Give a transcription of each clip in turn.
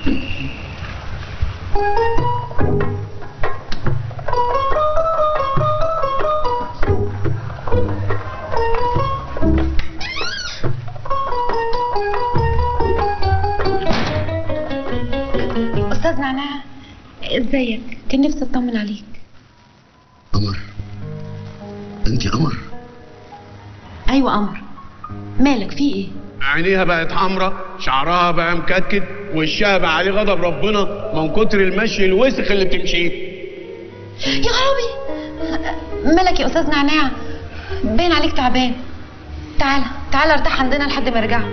استاذ نعناع ازيك كان نفسي اطمن عليك قمر انت قمر ايوه قمر مالك في ايه عينيها بقت حمراء شعرها بقى مكتكت وشها بقى عليه غضب ربنا من كتر المشي الوسخ اللي بتمشيه يا خرابي مالك يا استاذ نعناع باين عليك تعبان تعالى تعالى ارتاح عندنا لحد ما ارجع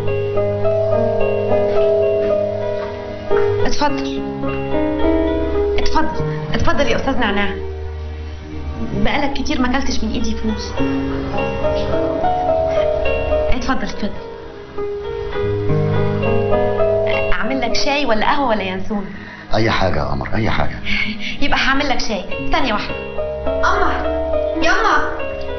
اتفضل اتفضل اتفضل يا استاذ نعناع بقالك كتير ما اكلتش من ايدي فلوس اتفضل اتفضل اعمل لك شاي ولا قهوه ولا ينسون اي حاجه يا قمر اي حاجه يبقى هعمل لك شاي ثانيه واحده قمر يلا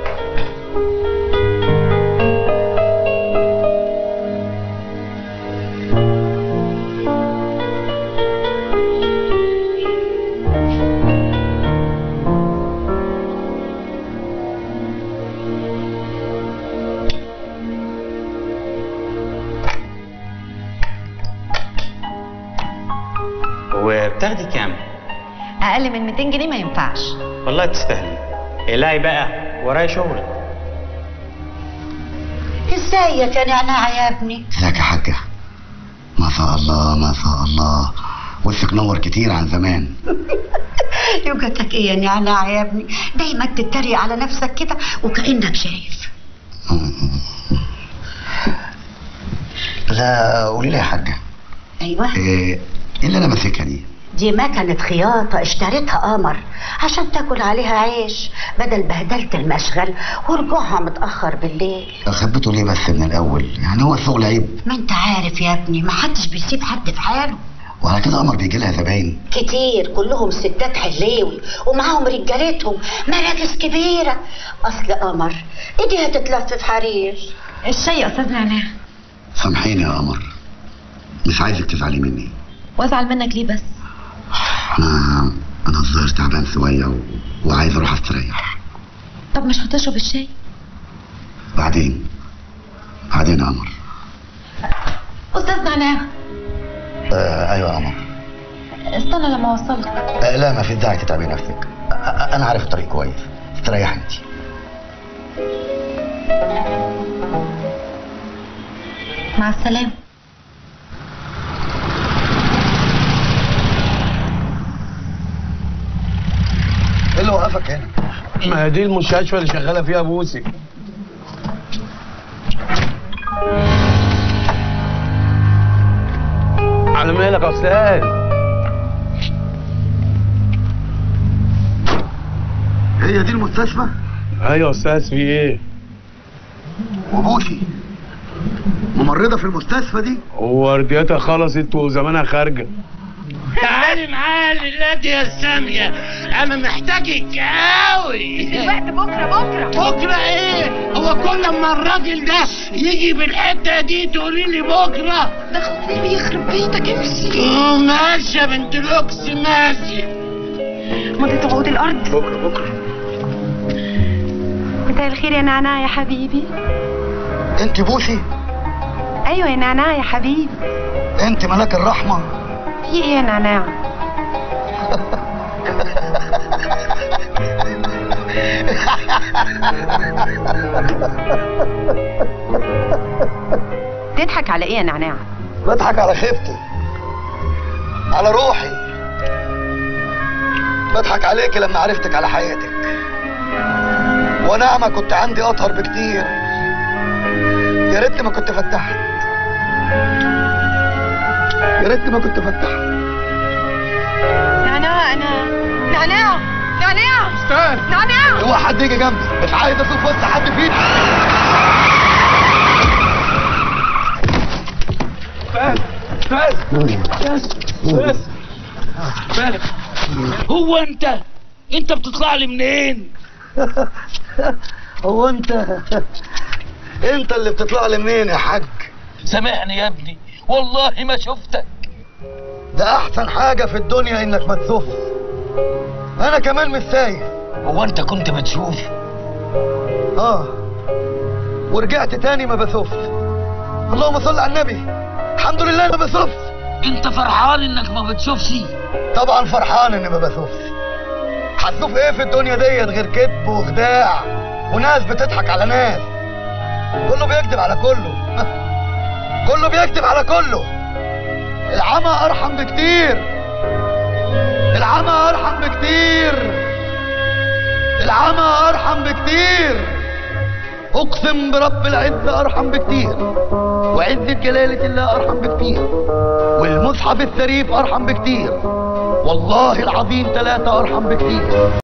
وبتاخدي كام؟ اقل من 200 جنيه ما ينفعش والله تستاهلي الهي بقى ورايا شغل ازيك يا نعناع يا ابني ازيك يا حاجه ما شاء الله ما شاء الله وشك نور كتير عن زمان يوجتك ايه يا نعناع يا ابني دايما تتريق على نفسك كده وكانك شايف لا قولي لي يا حاجه ايوه ايه إيه اللي انا ماسكها دي دي مكنة خياطة اشتريتها قمر عشان تاكل عليها عيش بدل بهدلة المشغل ورجوعها متأخر بالليل خبيته ليه بس من الاول يعني هو الشغل عيب ما انت عارف يا ابني ما حدش بيسيب حد في حاله وعلى كده قمر بيجي لها زباين كتير كلهم ستات حليوي ومعاهم رجالتهم مراكز كبيرة أصل قمر ايديها تتلف في حرير الشاي يا استاذ نعناع سامحيني يا قمر مش عايزك تزعلي مني وازعل منك ليه بس انا انا الظاهر تعبان شويه و... وعايز اروح استريح طب مش هتشرب الشاي بعدين بعدين يا قمر استاذ نعناع آه ايوه يا قمر استنى لما اوصلك آه لا ما في داعي تتعبي نفسك آه آه، انا عارف الطريق كويس استريحي انت مع السلامه ايه اللي وقفك هنا ما هي دي المستشفى اللي شغاله فيها بوسي على مالك يا استاذ هي دي المستشفى ايوه يا استاذ في ايه وبوسي ممرضه في المستشفى دي ورديتها خلصت وزمانها خارجه تعالي معايا للنادي يا سامية انا محتاجك قوي الوقت بكره بكره بكرة ايه هو كل ما الراجل ده يجي بالحتة دي تقولي لي بكرة ده خطيب يخرب بيتك امشي آه، ماشي يا بنت لوكس ماشي مضي تعود الارض بكره بكره مساء الخير يا نعناع يا حبيبي انت بوسي ايوه يا نعناع يا حبيبي انت ملاك الرحمه في ايه يا نعناع تضحك على ايه يا نعناع بضحك على خيبتي على روحي بضحك عليكي لما عرفتك على حياتك ونعمة كنت عندي أطهر بكتير يا ريتني ما كنت فتحت يا ريتني ما كنت فتحت نعناع انا نعناع نعناع استاذ نعناع هو حد يجي جنبي مش عايز اشوف وسط حد فينا هو انت انت بتطلع لي منين هو انت انت اللي بتطلع لي منين يا حاج سامحني يا ابني والله ما شفتك ده احسن حاجة في الدنيا انك ما تسوفش انا كمان مش سايف هو انت كنت بتشوف اه ورجعت تاني ما بسوفش اللهم صل على النبي الحمد لله ما بسوفش انت فرحان انك ما بتشوفش طبعا فرحان اني ما بسوفش هتشوف ايه في الدنيا ديت غير كذب وخداع وناس بتضحك على ناس كله بيكذب على كله كله بيكذب على كله العمى ارحم بكتير العمى ارحم بكتير العمى ارحم بكتير اقسم برب العزة ارحم بكتير وعزة جلالة الله ارحم بكتير والمصحف الشريف ارحم بكتير والله العظيم ثلاثة ارحم بكتير